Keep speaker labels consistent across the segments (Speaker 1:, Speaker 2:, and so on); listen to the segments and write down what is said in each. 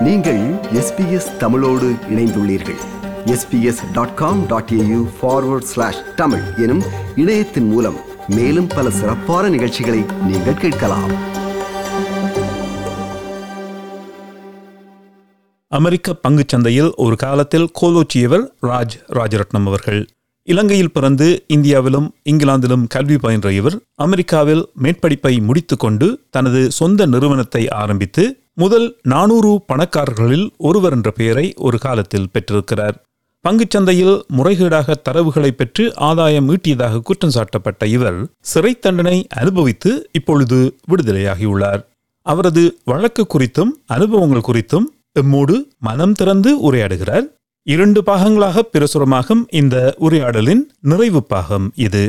Speaker 1: நீங்கள் எஸ்பிஎஸ் தமிழோடு இணைந்துள்ளீர்கள் SBS dot com dot AU forward slash Tamil எனும் இணையத்தின் மூலம் மேலும் பல சிறப்பான நிகழ்ச்சிகளை நீங்கள் கேட்கலாம்
Speaker 2: அமெரிக்க பங்குச் சந்தையில் ஒரு காலத்தில் கோலோச்சியவர் ராஜ் ராஜரட்னம் அவர்கள் இலங்கையில் பிறந்து இந்தியாவிலும் இங்கிலாந்திலும் கல்வி பயின்ற இவர் அமெரிக்காவில் மேற்படிப்பை முடித்துக்கொண்டு தனது சொந்த நிறுவனத்தை ஆரம்பித்து முதல் நானூறு பணக்காரர்களில் ஒருவர் என்ற பெயரை ஒரு காலத்தில் பெற்றிருக்கிறார் பங்குச் சந்தையில் முறைகேடாக தரவுகளை பெற்று ஆதாயம் ஈட்டியதாக குற்றம் சாட்டப்பட்ட இவர் சிறை தண்டனை அனுபவித்து இப்பொழுது விடுதலையாகியுள்ளார் அவரது வழக்கு குறித்தும் அனுபவங்கள் குறித்தும் எம்மோடு மனம் திறந்து உரையாடுகிறார் இரண்டு பாகங்களாக பிரசுரமாகும் இந்த உரையாடலின் நிறைவு பாகம் இது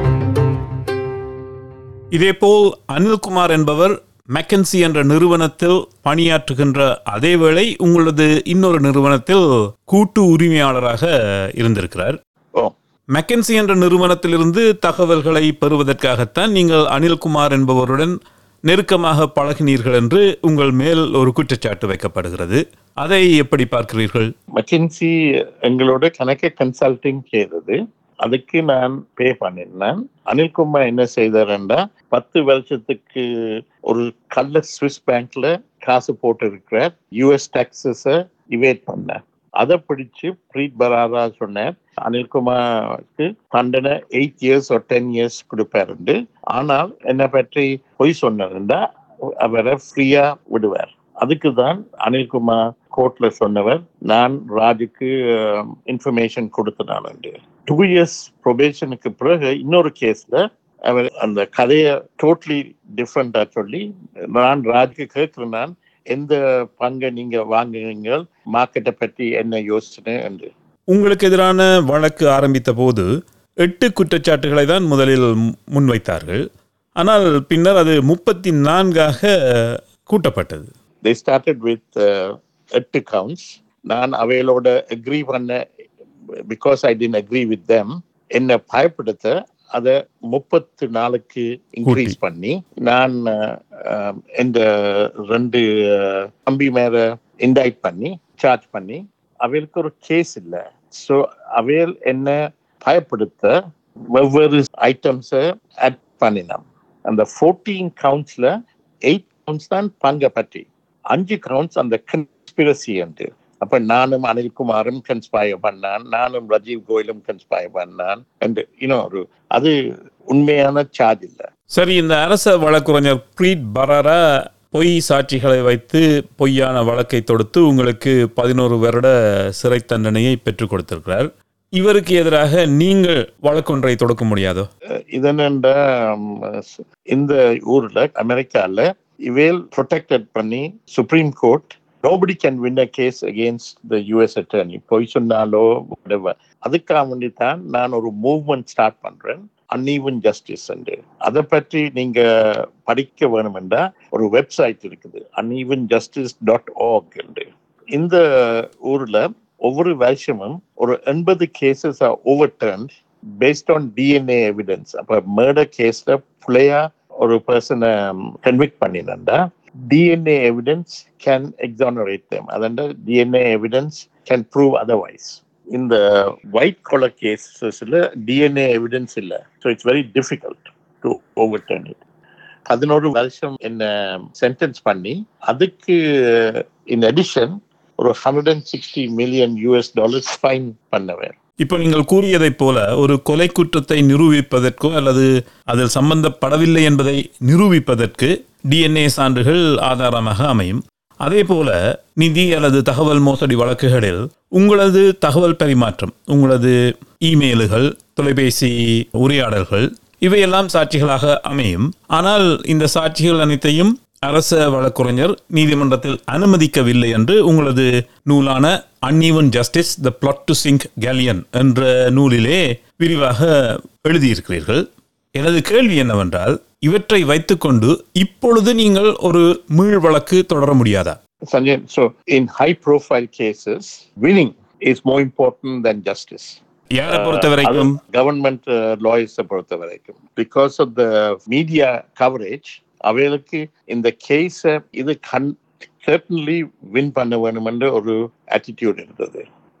Speaker 2: இதேபோல் அனில்குமார் என்பவர் மெக்கன்சி என்ற நிறுவனத்தில் பணியாற்றுகின்ற அதேவேளை உங்களது இன்னொரு நிறுவனத்தில் கூட்டு உரிமையாளராக இருந்திருக்கிறார்
Speaker 3: ஓ
Speaker 2: மெக்கன்சி என்ற நிறுவனத்திலிருந்து தகவல்களை பெறுவதற்காகத்தான் நீங்கள் அனில்குமார் என்பவருடன் நெருக்கமாக பழகினீர்கள் என்று உங்கள் மேல் ஒரு குற்றச்சாட்டு வைக்கப்படுகிறது அதை எப்படி பார்க்கிறீர்கள்
Speaker 3: மெக்கின்சி எங்களோட கணக்கு கன்சல்டிங் செய்தது அதுக்கு நான் பே பண்ணினேன் அனில்குமார் என்ன செய்தாருன்னா பத்து வருஷத்துக்கு ஒரு கள்ள சுவிஸ் பேங்க்ல காசு போட்டு இருக்கிறார் யூஎஸ் டாக்ஸஸ இவேட் பண்ணார் அதை பிடிச்சு பிரீத் பராரா சொன்னார் அனில்குமாருக்கு தண்டனை எயிட் இயர்ஸ் ஒரு டென் இயர்ஸ் கொடுப்பாருண்டு ஆனால் என்னை பற்றி பொய் சொன்னதுண்டா அவரை ஃப்ரீயா விடுவார் அதுக்கு தான் அனில்குமார் கோர்ட்ல சொன்னவர் நான் ராஜுக்கு இன்ஃபர்மேஷன் கொடுத்தனாலுண்டு டூ இயர்ஸ் ப்ரொபேஷனுக்கு பிறகு இன்னொரு கேஸ்ல அவர் அந்த கதையை டோட்டலி டிஃப்ரெண்டா சொல்லி நான் ராஜுக்கு கேட்கிறேன் நான் எந்த பங்கை நீங்க வாங்குவீங்க மார்க்கெட்டை பற்றி என்ன யோசனை என்று
Speaker 2: உங்களுக்கு எதிரான வழக்கு ஆரம்பித்த போது எட்டு குற்றச்சாட்டுகளை தான் முதலில் மு- முன்வைத்தார்கள் ஆனால் பின்னர் அது முப்பத்தி நான்காக கூட்டப்பட்டது
Speaker 3: they started with uh, எட்டு கவுண்ட்ஸ் நான் அவைகளோட அக்ரி பண்ண because I didn't agree with them என்னை பயப்படுத்த அதை முப்பத்து நாளுக்கு இன்க்ரீஸ் பண்ணி நான் uh, இந்த ரெண்டு uh, தம்பி மேல இன்டைட் பண்ணி சார்ஜ் பண்ணி அவைகளுக்கு ஒரு கேஸ் இல்லை ஸோ அவைகள் என்ன பயப்படுத்த வெவ்வேறு ஐட்டம்ஸை ஆட் பண்ணினோம் அந்த ஃபோர்டீன் கவுண்ட்ஸ்ல எயிட் கவுண்ட்ஸ் தான் பங்கை பற்றி அஞ்சு கவுண்ட்ஸ் அந்த கன்ஸ்பிரசி என்று அப்ப நானும் அனில்குமாரும் கன்ஸ்பயர் பண்ணான் நானும் ரஜீவ் கோயலும் கன்ஸ்பயர் பண்ணான் என்று இன்னும் ஒரு அது உண்மையான சார்ஜ் இல்லை
Speaker 2: சரி இந்த அரச வழக்குரைஞர் பிரீத் பராரா பொய் சாட்சிகளை வைத்து பொய்யான வழக்கை தொடுத்து உங்களுக்கு பதினோரு வருட சிறை தண்டனையை பெற்றுக் கொடுத்திருக்கிறார் இவருக்கு எதிராக நீங்கள் வழக்கொன்றை தொடுக்க முடியாதோ
Speaker 3: இதனண்டா இந்த ஊர்ல அமெரிக்கால இவேல் ப்ரொடெக்டட் பண்ணி Supreme Court nobody can win a case against the US attorney பொய் சொன்னாலோ whatever. அதுக்காக வேண்டி தான் நான் ஒரு மூவ்மெண்ட் ஸ்டார்ட் பண்றேன் அன்ஈவன் ஜஸ்டிஸ் என்று அதை பற்றி நீங்க படிக்க வேணுமென்றா ஒரு வெப்சைட் இருக்குது அன்ஈவன் ஜஸ்டிஸ் டாட் ஆர்க் என்று இந்த ஊர்ல ஒவ்வொரு வருஷமும் ஒரு எண்பது cases are overturn based on DNA evidence அப்ப மர்டர் கேஸ்ல புள்ளையா ஒரு பர்சனை கன்விக்ட் பண்ணினா DNA evidence can exonerate them அதண்ட DNA evidence can prove otherwise இந்த ஒயிட் காலர் கேசஸ்ல டிஎன்ஏ எவிடன்ஸ் இல்லை so it's very difficult to overturn it பதினோரு வருஷம் என்ன சென்டென்ஸ் பண்ணி அதுக்கு இன் அடிஷன் ஒரு hundred and sixty million US dollars fine பண்ணவர்
Speaker 2: இப்போ நீங்கள் கூறியதைப் போல ஒரு கொலை குற்றத்தை நிரூபிப்பதற்கோ அல்லது அதில் சம்பந்தப்படவில்லை என்பதை நிரூபிப்பதற்கு டிஎன்ஏ சான்றுகள் ஆதாரமாக அமையும் அதே போல நிதி அல்லது தகவல் மோசடி வழக்குகளில் உங்களது தகவல் பரிமாற்றம் உங்களது இமெயில்கள் தொலைபேசி உரையாடல்கள் இவையெல்லாம் சாட்சிகளாக அமையும் ஆனால் இந்த சாட்சிகள் அனைத்தையும் அரச வழக்குரைஞர் நீதிமன்றத்தில் அனுமதிக்கவில்லை என்று உங்களது நூலான uneven justice the plot to sink Galleon என்ற நூலிலே விரிவாக எழுதியிருக்கிறீர்கள் எனது கேள்வி என்னவென்றால் இவற்றை வைத்துக்கொண்டு இப்பொழுது நீங்கள் ஒரு மீள் வழக்கு தொடர முடியாதா
Speaker 3: Sanjay, so in high profile cases, winning is more important than justice.
Speaker 2: யாரை பொறுத்த வரைக்கும்
Speaker 3: கவர்மெண்ட் லாயர்ஸை பொறுத்த வரைக்கும் because of the media coverage அவைகளுக்கு இந்த கேஸை இது கண் certainly வின் பண்ண வேணும் என்ற ஒரு attitude இருந்தது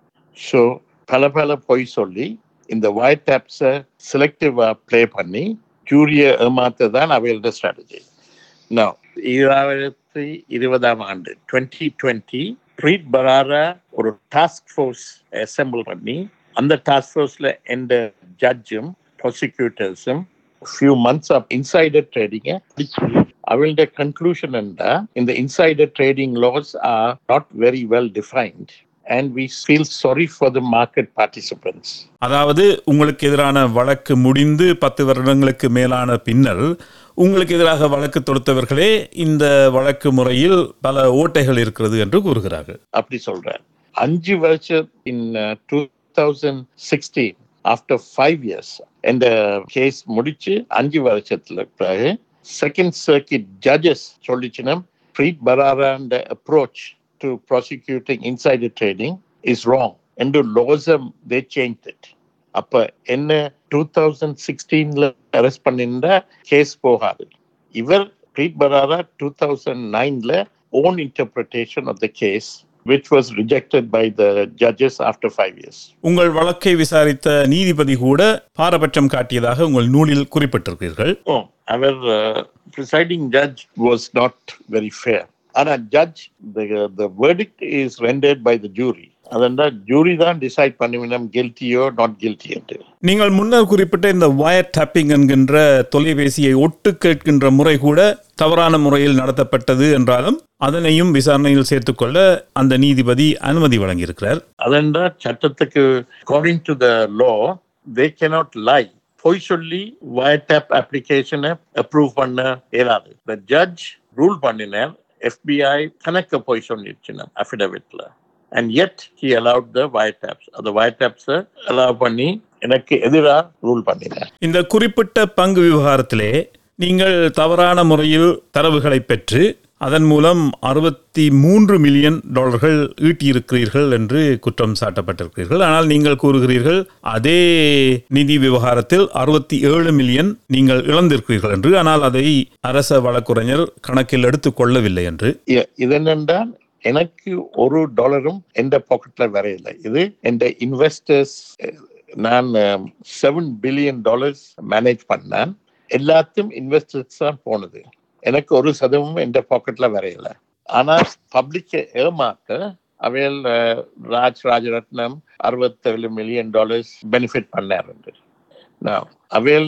Speaker 3: ஸோ பல பல பொய் சொல்லி இந்த ஒயிட் டேப்ஸை செலக்டிவாக ப்ளே பண்ணி ஜூரியை ஏமாத்த தான் அவையோட ஸ்ட்ராட்டஜி நான் ஈராயிரத்தி இருபதாம் ஆண்டு டுவெண்ட்டி டுவெண்ட்டி ப்ரீட் பராரா ஒரு டாஸ்க் ஃபோர்ஸ் அசெம்பிள் பண்ணி அந்த டாஸ்க் ஃபோர்ஸில் எந்த ஜட்ஜும் ப்ராசிக்யூட்டர்ஸும் ஃபியூ மந்த்ஸ் ஆஃப் இன்சைடர் ட்ரேடிங்கை அவளுடைய கன்க்ளூஷன் என்றா இந்த insider trading laws are not very well defined and we feel sorry for the market participants
Speaker 2: அதாவது உங்களுக்கு எதிரான வழக்கு முடிந்து பத்து வருடங்களுக்கு மேலான பின்னர் உங்களுக்கு எதிராக வழக்கு தொடுத்தவர்களே இந்த வழக்கு முறையில் பல ஓட்டைகள் இருக்கிறது என்று கூறுகிறார்கள்
Speaker 3: அப்படி சொல்றேன் அஞ்சு வருஷம் in two thousand sixteen after five years இந்த கேஸ் முடிச்சு அஞ்சு வருஷத்துல பிறகு செகண்ட் சர்க்கிட் ஜட்ஜஸ் சொல்லிச்சுன்னா ஃப்ரீட் பராராண்ட approach to prosecuting insider trading is wrong என்று லோசம் தே சேஞ்ச் இட் அப்ப என்ன டூ தௌசண்ட் சிக்ஸ்டீன்ல அரெஸ்ட் பண்ணிருந்தா கேஸ் போகாது இவர் ஃப்ரீட் பராரா டூ தௌசண்ட் நைன்ல own interpretation of the case, which was rejected by the judges after five years.
Speaker 2: உங்கள் வழக்கை விசாரித்த நீதிபதி கூட பாரபட்சம் காட்டியதாக உங்கள் நூலில் குறிப்பிட்டிருக்கிறீர்கள்
Speaker 3: Oh, our uh, presiding judge was not very fair. And a judge, the, the verdict is rendered by the jury. அதண்டா ஜூரி தான் டிசைட் பண்ணுவினம் கில்ட்டியோ நாட் கில்ட்டி என்று
Speaker 2: நீங்கள் முன்னர் குறிப்பிட்ட இந்த வயர் டேப்பிங் என்கின்ற தொலைபேசியை ஒட்டு கேட்கின்ற முறை கூட தவறான முறையில் நடத்தப்பட்டது என்றாலும் அதனையும் விசாரணையில் சேர்த்துக்கொள்ள அந்த நீதிபதி அனுமதி வழங்கியிருக்கிறார்
Speaker 3: அதண்டா சட்டத்துக்கு according to the law they cannot lie பொய் சொல்லி வயர் டேப் அப்ளிகேஷனை அப்ரூவ் பண்ண இயலாது த ஜட்ஜ் ரூல் பண்ணினார் எஃபிஐ கணக்க பொய் சொல்லிடுச்சு அஃபிடவிட்ல and yet he allowed the wire taps அந்த வயர் டேப்ஸை அலவ் பண்ணி எனக்கு எதிராக ரூல் பண்ணினார்
Speaker 2: இந்த குறிப்பிட்ட பங்கு விவகாரத்திலே நீங்கள் தவறான முறையில் தரவுகளை பெற்று அதன் மூலம் அறுபத்தி மூன்று மில்லியன் டாலர்கள் ஈட்டியிருக்கிறீர்கள் என்று குற்றம் சாட்டப்பட்டிருக்கிறீர்கள் ஆனால் நீங்கள் கூறுகிறீர்கள் அதே நிதி விவகாரத்தில் அறுபத்தி ஏழு மில்லியன் நீங்கள் இழந்திருக்கிறீர்கள் என்று ஆனால் அதை அரச வழக்குரைஞர் கணக்கில் எடுத்துக் கொள்ளவில்லை என்று
Speaker 3: இ- இது என்னென்றால் எனக்கு ஒரு டாலரும் எந்த பாக்கெட்ல வரையில்லை இது எந்த இன்வெஸ்டர்ஸ் நான் செவன் பில்லியன் டாலர்ஸ் மேனேஜ் பண்ணேன் எல்லாத்தையும் இன்வெஸ்டர்ஸ் தான் போனது எனக்கு ஒரு சதவீதமும் எந்த பாக்கெட்ல வரையல ஆனா பப்ளிக்கை ஏமாத்த அவையில் அஹ், ராஜ் ராஜரத்னம் அறுபத்தேழு மில்லியன் டாலர்ஸ் பெனிஃபிட் பண்ணாரு Now, அவையில்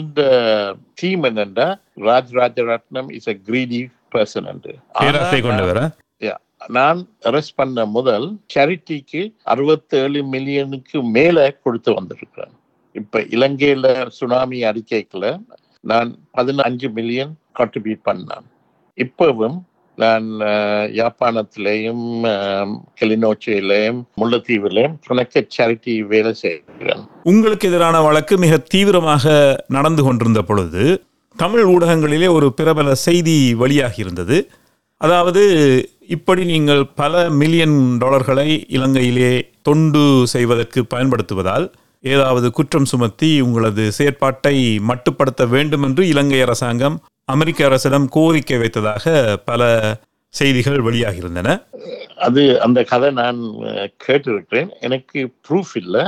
Speaker 3: டீம் என்னண்டா Raj Rajaratnam is a greedy person என்று
Speaker 2: பேராசை கொண்டவர
Speaker 3: Yeah. நான் அரெஸ்ட் பண்ண முதல் சேரிட்டிக்கு அறுபத்தேழு மில்லியனுக்கு மேல கொடுத்து வந்திருக்கிறேன் இப்ப இலங்கையில சுனாமி அறிக்கைக்குள்ள நான் பதினஞ்சு மில்லியன் கான்ட்ரிபியூட் பண்ணேன் இப்பவும் நான் அஹ், யாழ்ப்பாணத்திலேயும் அஹ், கிளிநொச்சியிலேயும் முல்லைத்தீவிலையும் கணக்க சேரிட்டி வேலை செய்கிறேன்
Speaker 2: உங்களுக்கு எதிரான வழக்கு மிக தீவிரமாக நடந்து கொண்டிருந்த பொழுது தமிழ் ஊடகங்களிலே ஒரு பிரபல செய்தி வெளியாகி இருந்தது அதாவது இப்படி நீங்கள் பல மில்லியன் டாலர்களை இலங்கையிலே தொண்டு செய்வதற்கு பயன்படுத்துவதால் ஏதாவது குற்றம் சுமத்தி உங்களது செயற்பாட்டை மட்டுப்படுத்த வேண்டும் என்று இலங்கை அரசாங்கம் அமெரிக்க அரசிடம் கோரிக்கை வைத்ததாக பல செய்திகள் வெளியாகியிருந்தன
Speaker 3: அது அந்த கதை நான் அஹ், கேட்டிருக்கிறேன் எனக்கு ப்ரூஃப் இல்லை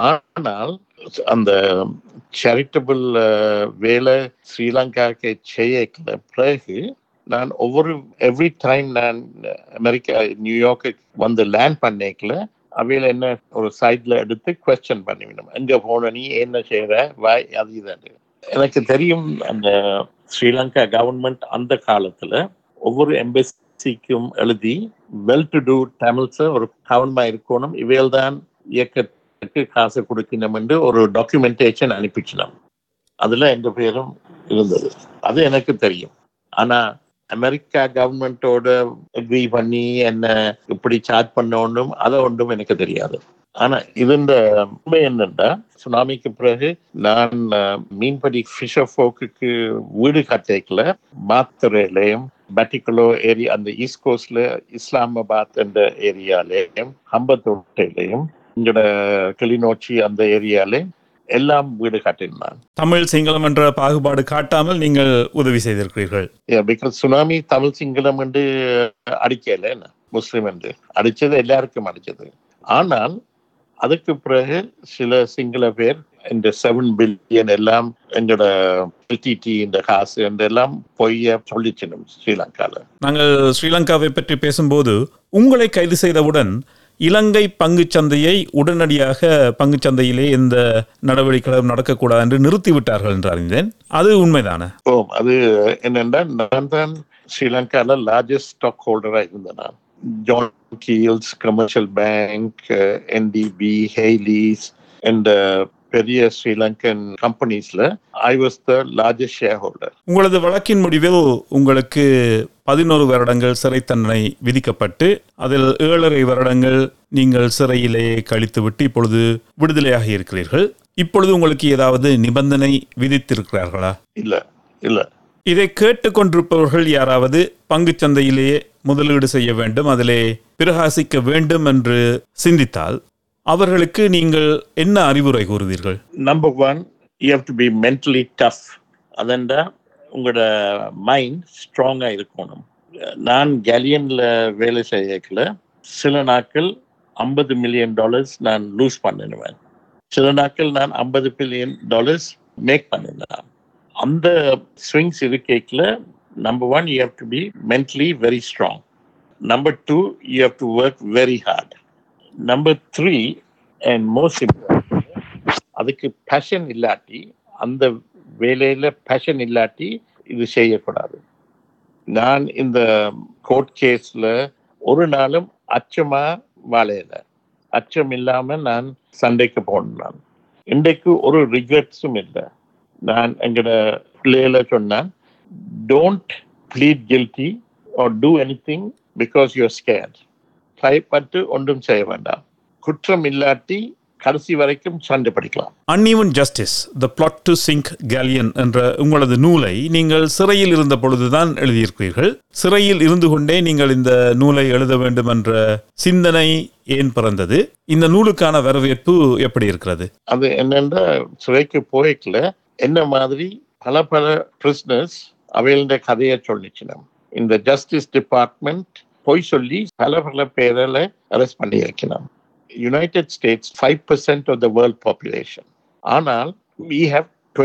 Speaker 3: ஆனால் அந்த சேரிட்டபிள் வேலை ஸ்ரீலங்காக்கு செய்யக்கல பிறகு நான் ஒவ்வொரு எவ்ரி டைம் நான் அமெரிக்கா நியூயார்க்கு வந்து லேண்ட் பண்ணிக்கல அவையில என்ன ஒரு சைட்ல எடுத்து கொஸ்டின் பண்ணிவிடும் எங்க போன நீ என்ன செய்யற வாய் அது இது எனக்கு தெரியும் அந்த ஸ்ரீலங்கா கவர்மெண்ட் அந்த காலத்துல ஒவ்வொரு எம்பசிக்கும் எழுதி வெல் டு டூ தமிழ்ஸ் ஒரு கவனமா இருக்கணும் இவையில் தான் இயக்கத்துக்கு காசு கொடுக்கணும் என்று ஒரு டாக்குமெண்டேஷன் அனுப்பிச்சினோம் அதுல எங்க பேரும் இருந்தது அது எனக்கு தெரியும் ஆனா அமெரிக்கா கவர்மெண்டோட அக்ரி பண்ணி என்ன இப்படி சார்ஜ் பண்ண ஒன்றும் அதை ஒன்றும் எனக்கு தெரியாது ஆனா இதுண்ட உண்மை என்னன்னா சுனாமிக்கு பிறகு நான் அஹ், மீன்பிடி ஃபிஷர் ஃபோக்குக்கு வீடு கட்டிக்கல மாத்தரையிலையும் பட்டிகுலோ ஏரியா அந்த ஈஸ்ட் கோஸ்ட்ல இஸ்லாமாபாத் என்ற ஏரியாலையும் ஹம்பத்தோட்டையிலையும் இங்கட கிளிநொச்சி அந்த ஏரியாலையும் எல்லாம் வீடு கட்டினான்
Speaker 2: தமிழ் சிங்களம் என்ற பாகுபாடு காட்டாமல் நீங்கள் உதவி செய்திருக்கிறீர்கள்
Speaker 3: பிகாஸ் சுனாமி தமிழ் சிங்களம் என்று அடிக்கல என்ன முஸ்லிம் என்று அடிச்சது எல்லாருக்கும் அடிச்சது ஆனால் அதுக்கு பிறகு சில சிங்கள பேர் இந்த செவன் பில்லியன் எல்லாம் எங்களோட எல்டிடி இந்த காசு என்றெல்லாம் பொய்ய சொல்லிச்சிடும் ஸ்ரீலங்கால
Speaker 2: நாங்கள் ஸ்ரீலங்காவை பற்றி பேசும்போது உங்களை கைது செய்தவுடன் இலங்கை பங்குச் சந்தையை உடனடியாக பங்குச் சந்தையிலே எந்த நடவடிக்கைகளும் நடக்கக்கூடாது என்று நிறுத்திவிட்டார்கள் என்று அறிந்தேன் அது உண்மைதானே
Speaker 3: ஓ அது என்னென்னா நான் தான் ஸ்ரீலங்கால லார்ஜஸ்ட் ஸ்டாக் ஹோல்டரா இருந்தேன் நான் John Keells commercial bank NDB Hayleys இந்த பெரிய ஸ்ரீலங்கன் கம்பெனிஸ்ல I was the largest share holder
Speaker 2: உங்களது வழக்கின் முடிவில் உங்களுக்கு பதினோரு வருடங்கள் சிறை தண்டனை விதிக்கப்பட்டு அதில் ஏழரை வருடங்கள் நீங்கள் சிறையிலே கழித்துவிட்டு இப்பொழுது விடுதலையாக இருக்கிறீர்கள் இப்பொழுது உங்களுக்கு ஏதாவது நிபந்தனை விதித்திருக்கிறார்களா
Speaker 3: இல்ல இல்ல
Speaker 2: இதை கேட்டுக்கொண்டிருப்பவர்கள் யாராவது பங்குச் சந்தையிலேயே முதலீடு செய்ய வேண்டும் அதிலே பிரகாசிக்க வேண்டும் என்று சிந்தித்தால் அவர்களுக்கு நீங்கள் என்ன அறிவுரை கூறுவீர்கள்
Speaker 3: number one you have to be mentally tough அதண்டா உங்களோட மைண்ட் ஸ்ட்ராங்காக இருக்கணும் நான் கேலியனில் வேலை செய்யக்கல சில நாட்கள் ஐம்பது மில்லியன் டாலர்ஸ் நான் லூஸ் பண்ணிடுவேன் சில நாட்கள் நான் ஐம்பது மில்லியன் டாலர்ஸ் மேக் பண்ணினேன் அந்த ஸ்விங்ஸ் இருக்கைக்கில் number one you have to be mentally very strong number two you have to work very hard number three and most important அதுக்கு பேஷன் இல்லாட்டி அந்த வேலையில பேஷன் இல்லாட்டி இது செய்யக்கூடாது நான் இந்த கோர்ட் கேஸ்ல ஒரு நாளும் அச்சமா வாழையில அச்சம் இல்லாம நான் சண்டைக்கு போனேன் நான் இன்றைக்கு ஒரு ரிக்ரெட்ஸும் இல்லை நான் எங்கட பிள்ளைகள சொன்னேன் don't plead guilty or do anything because you're scared பயப்பட்டு ஒன்றும் செய்ய வேண்டாம் குற்றம் இல்லாட்டி கடைசி வரைக்கும் சண்டை படிக்கலாம்
Speaker 2: uneven justice the plot to sink Galleon என்ற உங்களது நூலை நீங்கள் சிறையில் இருந்த பொழுதுதான் எழுதியிருக்கிறீர்கள் சிறையில் இருந்து கொண்டே நீங்கள் இந்த நூலை எழுத வேண்டும் என்ற சிந்தனை ஏன் பிறந்தது இந்த நூலுக்கான வரவேற்பு எப்படி இருக்கிறது
Speaker 3: அது என்னென்னா சிறைக்கு போய்க்கல என்ன மாதிரி பல பல பிரிஸ்னர்ஸ் அவைகளோட கதையை சொல்லிச்சினோம் இந்த ஜஸ்டிஸ் டிபார்ட்மெண்ட் பொய் சொல்லி பல பல பேரில் அரெஸ்ட் பண்ணி வைக்கணும் United States five percent of the world population ஆனால் we have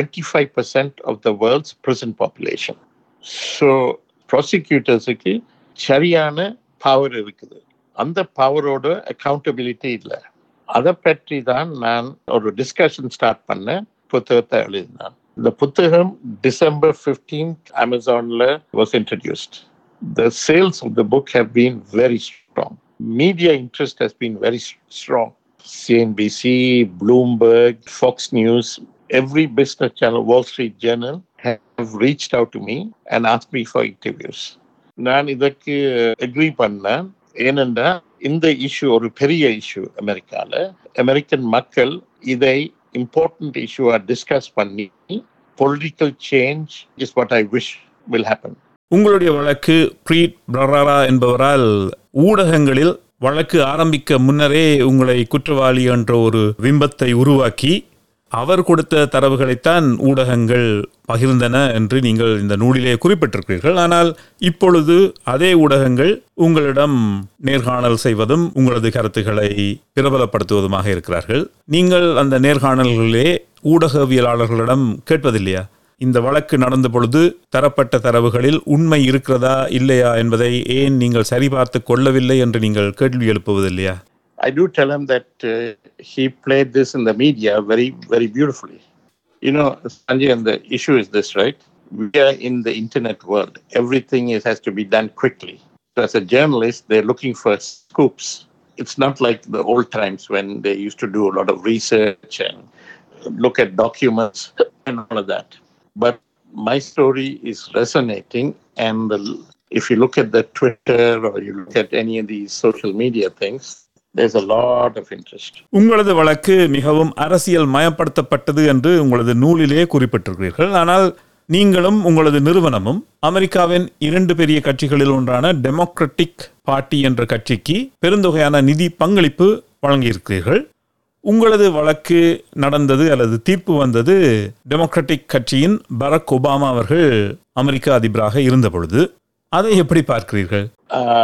Speaker 3: 25% of the world's prison population. So ப்ராசிக்யூட்டர்ஸுக்கு சரியான பவர் இருக்குது அந்த பவரோட அக்கௌண்டபிலிட்டி இல்லை அதை பற்றி தான் நான் ஒரு டிஸ்கஷன் ஸ்டார்ட் பண்ண புத்தகத்தை எழுதினேன் இந்த புத்தகம் டிசம்பர் ஃபிஃப்டீன்த் அமேசான்ல was introduced the sales of the book have been very strong media interest has been very strong CNBC Bloomberg Fox News every business channel, Wall Street Journal, have reached out to me and asked me for interviews. நான் இதற்கு agri பண்ணேன் ஏனென்றா இந்த issue ஒரு பெரிய issue அமெரிக்கால American மக்கள் இதை இம்பார்ட்டன்ட் இஷ்யூவா டிஸ்கஸ் பண்ணி political change is what I wish will happen
Speaker 2: உங்களுடைய வழக்கு பிரீட் பிரராரா என்பவரால் ஊடகங்களில் வழக்கு ஆரம்பிக்க முன்னரே உங்களை குற்றவாளி என்ற ஒரு பிம்பத்தை உருவாக்கி அவர் கொடுத்த தரவுகளைத்தான் ஊடகங்கள் பகிர்ந்தன என்று நீங்கள் இந்த நூலிலே குறிப்பிட்டிருக்கிறீர்கள் ஆனால் இப்பொழுது அதே ஊடகங்கள் உங்களிடம் நேர்காணல் செய்வதும் உங்களது கருத்துக்களை பிரபலப்படுத்துவதுமாக இருக்கிறார்கள் நீங்கள் அந்த நேர்காணல்களிலே ஊடகவியலாளர்களிடம் கேட்பதில்லையா இந்த வழக்கு நடந்த பொழுது தரப்பட்ட தரவுகளில் உண்மை இருக்கிறதா இல்லையா என்பதை ஏன் நீங்கள் சரிபார்த்து கொள்ளவில்லை என்று நீங்கள் கேள்வி எழுப்புவதில்லையா
Speaker 3: I do tell him that uh, he played this in the media very, very beautifully. You know, Sanjay, and the issue is this, right? We are in the internet world. Everything is, has to be done quickly. So, as a journalist, they're looking for scoops. It's not like the old times when they used to do a lot of research and look at documents and all of that. But my story is resonating, and the, if you look at the Twitter or you look at any of these social media things, there's a lot of interest.
Speaker 2: உங்களது வழக்கு மிகவும் அரசியல் மயப்படுத்தப்பட்டது என்று உங்களது நூலிலே குறிப்பிட்டிருக்கிறீர்கள் ஆனால் நீங்களும் உங்களது நிறுவனமும் அமெரிக்காவின் இரண்டு பெரிய கட்சிகளில் ஒன்றான டெமோக்ராட்டிக் பார்ட்டி என்ற கட்சிக்கு பெருந்தொகையான நிதி பங்களிப்பு வழங்கியிருக்கிறீர்கள் உங்களது வழக்கு நடந்தது அல்லது தீர்ப்பு வந்தது டெமோக்ராட்டிக் கட்சியின் பராக் ஒபாமா அவர்கள் அமெரிக்க அதிபராக இருந்த பொழுது அதை எப்படி பார்க்கிறீர்கள்
Speaker 3: Uh,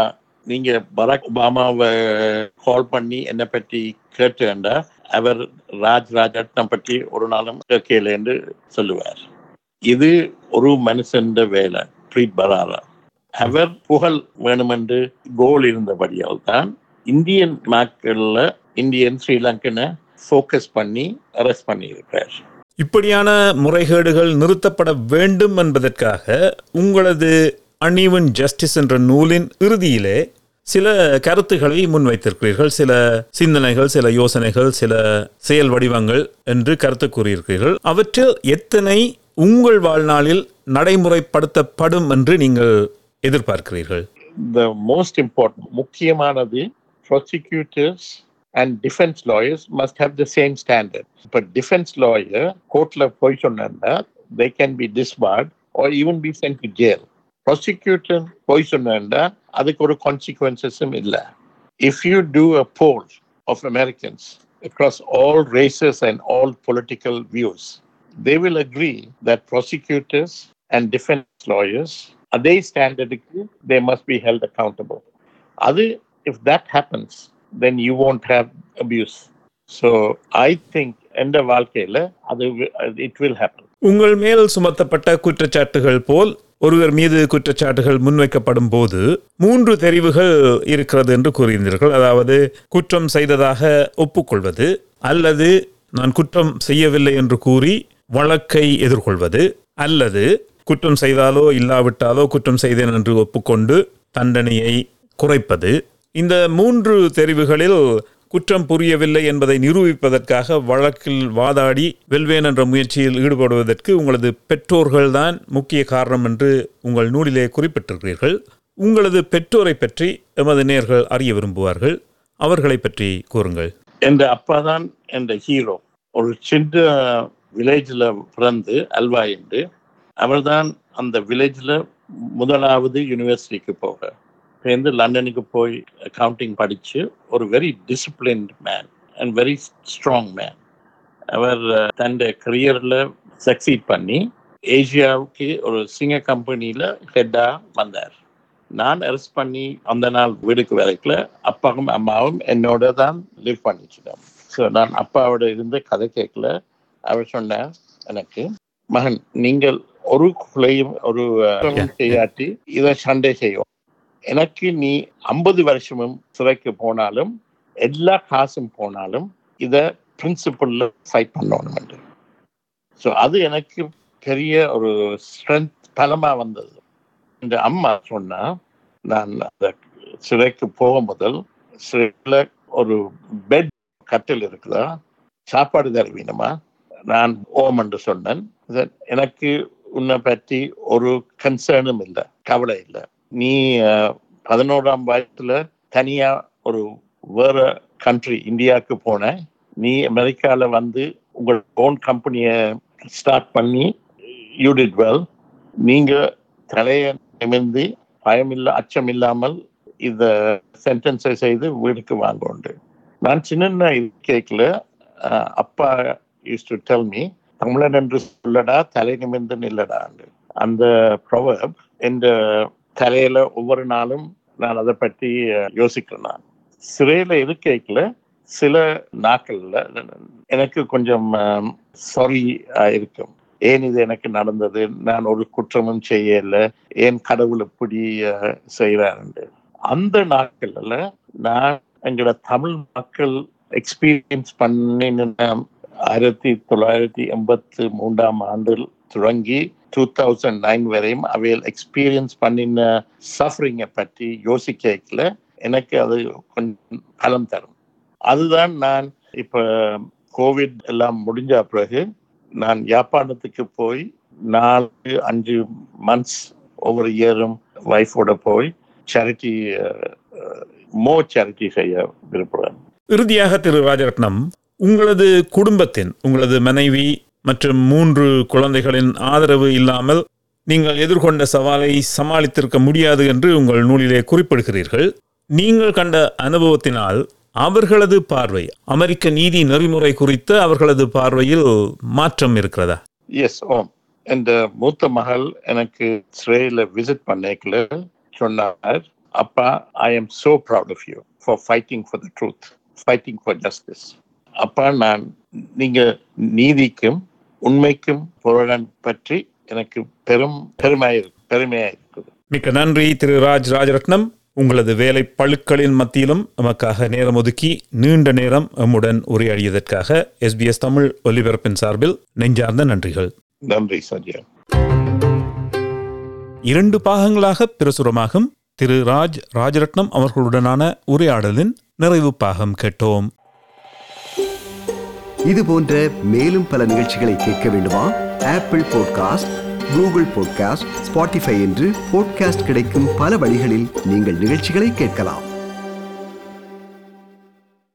Speaker 3: நீங்க பராக் ஒபாமாவை கால் பண்ணி என்னை பற்றி கேட்டுண்டா அவர் ராஜ் ராஜட்னம் பற்றி ஒரு நாளும் கேட்கல என்று சொல்லுவார் இது ஒரு மனுஷன் வேலை பிரீத் பராரா அவர் புகழ் வேணுமென்று கோல் இருந்தபடியால் தான் இந்தியன் மக்கள்ல இந்தியன் ஸ்ரீலங்கனை ஃபோக்கஸ் பண்ணி அரெஸ்ட் பண்ணியிருக்கார்
Speaker 2: இப்படியான முறைகேடுகள் நிறுத்தப்பட வேண்டும் என்பதற்காக உங்களது அன்இவன் ஜஸ்டிஸ் என்ற நூலின் இறுதியிலே சில கருத்துக்களை முன்வைத்திருக்கிறீர்கள் சில சிந்தனைகள் சில யோசனைகள் சில செயல் வடிவங்கள் என்று கருத்து கூறியிருக்கிறீர்கள் அவற்றில் எத்தனை உங்கள் வாழ்நாளில் நடைமுறைப்படுத்தப்படும் என்று நீங்கள் எதிர்பார்க்கிறீர்கள்
Speaker 3: the most important முக்கியமானது prosecutors and defense lawyers must have the same standard but defense lawyer கோர்ட்ல போய் சொன்னா they can be disbarred or even be sent to jail prosecutor போய் சொன்னா அதுக்கு ஒரு consequences-உம் இல்ல if you do a poll of Americans across all races and all political views they will agree that prosecutors and defense lawyers அதே ஸ்டாண்டர்டுக்கு they must be held accountable அது if that happens then you won't have abuse so I think எந்த வாழ்க்கையில் அது it will happen
Speaker 2: உங்கள் மேல் சுமத்தப்பட்ட குற்றச்சாட்டுகள் போல் ஒருவர் மீது குற்றச்சாட்டுகள் முன்வைக்கப்படும் போது மூன்று தெரிவுகள் இருக்கிறது என்று கூறியிருந்தீர்கள் அதாவது குற்றம் செய்ததாக ஒப்புக்கொள்வது அல்லது நான் குற்றம் செய்யவில்லை என்று கூறி வழக்கை எதிர்கொள்வது அல்லது குற்றம் செய்தாலோ இல்லாவிட்டாலோ குற்றம் செய்தேன் என்று ஒப்புக்கொண்டு தண்டனையை குறைப்பது இந்த மூன்று தெரிவுகளில் குற்றம் புரியவில்லை என்பதை நிரூபிப்பதற்காக வழக்கில் வாதாடி வெல்வேன் என்ற முயற்சியில் ஈடுபடுவதற்கு உங்களது பெற்றோர்கள்தான் முக்கிய காரணம் என்று உங்கள் நூலிலே குறிப்பிட்டிருக்கிறீர்கள் உங்களது பெற்றோரை பற்றி எமது நேர்கள் அறிய விரும்புவார்கள் அவர்களை பற்றி கூறுங்கள்
Speaker 3: என் அப்பா தான் என் ஹீரோ ஒரு சின்ன வில்லேஜில் பிறந்து அல்வா என்று அவர்தான் அந்த வில்லேஜில் முதலாவது யூனிவர்சிட்டிக்கு போக சேர்ந்து லண்டனுக்கு போய் அக்கவுண்டிங் படித்து ஒரு very disciplined man and very strong man அவர் தன்னுடைய கரியரில் சக்சீட் பண்ணி ஏசியாவுக்கு ஒரு சிங்க கம்பெனியில் ஹெட்டாக வந்தார் நான் அரெஸ்ட் பண்ணி அந்த நாள் வீடுக்கு வரைக்கல அப்பாவும் அம்மாவும் என்னோட தான் லிவ் பண்ணிச்சிட்டோம் ஸோ நான் அப்பாவோட இருந்து கதை கேட்கல அவர் சொன்னார் எனக்கு மகன் நீங்கள் ஒரு கொலையும் ஒரு அஹ், செய்யாட்டி இதை சண்டை செய்யும் எனக்கு நீ ஐம்பது வருஷமும் சிறைக்கு போனாலும் எல்லா காசும் போனாலும் இதை பிரின்சிபல்ல ஃபைட் பண்ணணும் என்று ஸோ அது எனக்கு பெரிய ஒரு ஸ்ட்ரென்த் பலமா வந்தது இந்த அம்மா சொன்னா நான் அந்த சிறைக்கு போக முதல் சிறையில் ஒரு பெட் கட்டில் இருக்குதா சாப்பாடு தருவீனமா நான் ஓம் என்று சொன்னேன் That எனக்கு உன்னை பற்றி ஒரு கன்சர்னும் இல்லை கவலை இல்லை நீ அஹ், பதினோராம் வயசுல தனியா ஒரு வேற கண்ட்ரி இந்தியாவுக்கு போன நீ அமெரிக்கால வந்து உங்கள் ஓன் கம்பெனியை ஸ்டார்ட் பண்ணி யூ டிட் வெல் நீங்க தலையை நிமிர்ந்து பயமில்ல அச்சம் இல்லாமல் இந்த சென்டென்ஸை செய்து வீட்டுக்கு வாங்க உண்டு நான் சின்ன இது கேட்கல அஹ், அப்பா யூஸ் டு டெல் மீ தமிழன் என்று சொல்லடா தலை நிமிர்ந்து நில்லடா அந்த ப்ரொவர்ப் என்ற தலையில ஒவ்வொரு நாளும் நான் அதை பற்றி அஹ், யோசிக்கிறேன் நான் சிறையில இருக்கைக்குல சில நாட்கள்ல எனக்கு கொஞ்சம் சாரி இருக்கும் ஏன் இது எனக்கு நடந்தது நான் ஒரு குற்றமும் செய்யல ஏன் கடவுள் இப்படி அஹ், செய்றாருண்டு அந்த நாட்கள்ல நான் எங்களோட தமிழ் மக்கள் எக்ஸ்பீரியன்ஸ் பண்ணின ஆயிரத்தி தொள்ளாயிரத்தி எண்பத்தி மூன்றாம் ஆண்டில் தொடங்கி டூ தௌசண்ட் நைன் வரையும் அவையில் எக்ஸ்பீரியன்ஸ் பண்ணின சஃபரிங்கை பற்றி யோசிக்கல எனக்கு அது கொஞ்சம் பலம் தரும் அதுதான் நான் இப்ப கோவிட் எல்லாம் முடிஞ்ச பிறகு நான் யாழ்ப்பாணத்துக்கு போய் நாலு அஞ்சு மந்த்ஸ் ஒவ்வொரு இயரும் ஒய்ஃபோட போய் சேரிட்டி மோ சேரிட்டி செய்ய விரும்புகிறேன்
Speaker 2: இறுதியாக திரு ராஜரத்னம் உங்களது குடும்பத்தின் உங்களது மனைவி மற்றும் மூன்று குழந்தைகளின் ஆதரவு இல்லாமல் நீங்கள் எதிர்கொண்ட சவாலை சமாளித்திருக்க முடியாது என்று உங்கள் நூலிலே குறிப்பிடுகிறீர்கள் நீங்கள் கண்ட அனுபவத்தினால் அவர்களது பார்வை அமெரிக்க நீதி நெறிமுறை குறித்த அவர்களது பார்வையில் மாற்றம் இருக்கிறதா
Speaker 3: எஸ் ஓம் இந்த மூத்த மகள் எனக்கு சிறையில விசிட் பண்ணேக்கல சொன்னார் அப்பா I am so proud of you for fighting for the truth fighting for justice அப்பா நான் நீங்க நீதிக்கும் உண்மைக்கும் புரடன் பற்றி எனக்கு பெரும் பெருமை பெருமையா இருக்குது
Speaker 2: மிக்க நன்றி திரு ராஜ் ராஜரத்னம் உங்களது வேலை பழுக்களின் மத்தியிலும் நமக்காக நேரம் ஒதுக்கி நீண்ட நேரம் நம்முடன் உரையாடியதற்காக எஸ்பிஎஸ் தமிழ் ஒலிபரப்பின் சார்பில் நெஞ்சார்ந்த நன்றிகள்
Speaker 3: நன்றி சத்யா
Speaker 2: இரண்டு பாகங்களாக பிரசுரமாகும் திரு ராஜ் ராஜரத்னம் அவர்களுடனான உரையாடலின் நிறைவு பாகம் கேட்டோம்
Speaker 1: இது போன்ற மேலும் பல நிகழ்ச்சிகளை கேட்க வேண்டுமா Apple podcast Google podcast Spotify என்று பாட்காஸ்ட் கிடைக்கும் பல வழிகளில் நீங்கள் நிகழ்ச்சிகளை கேட்கலாம்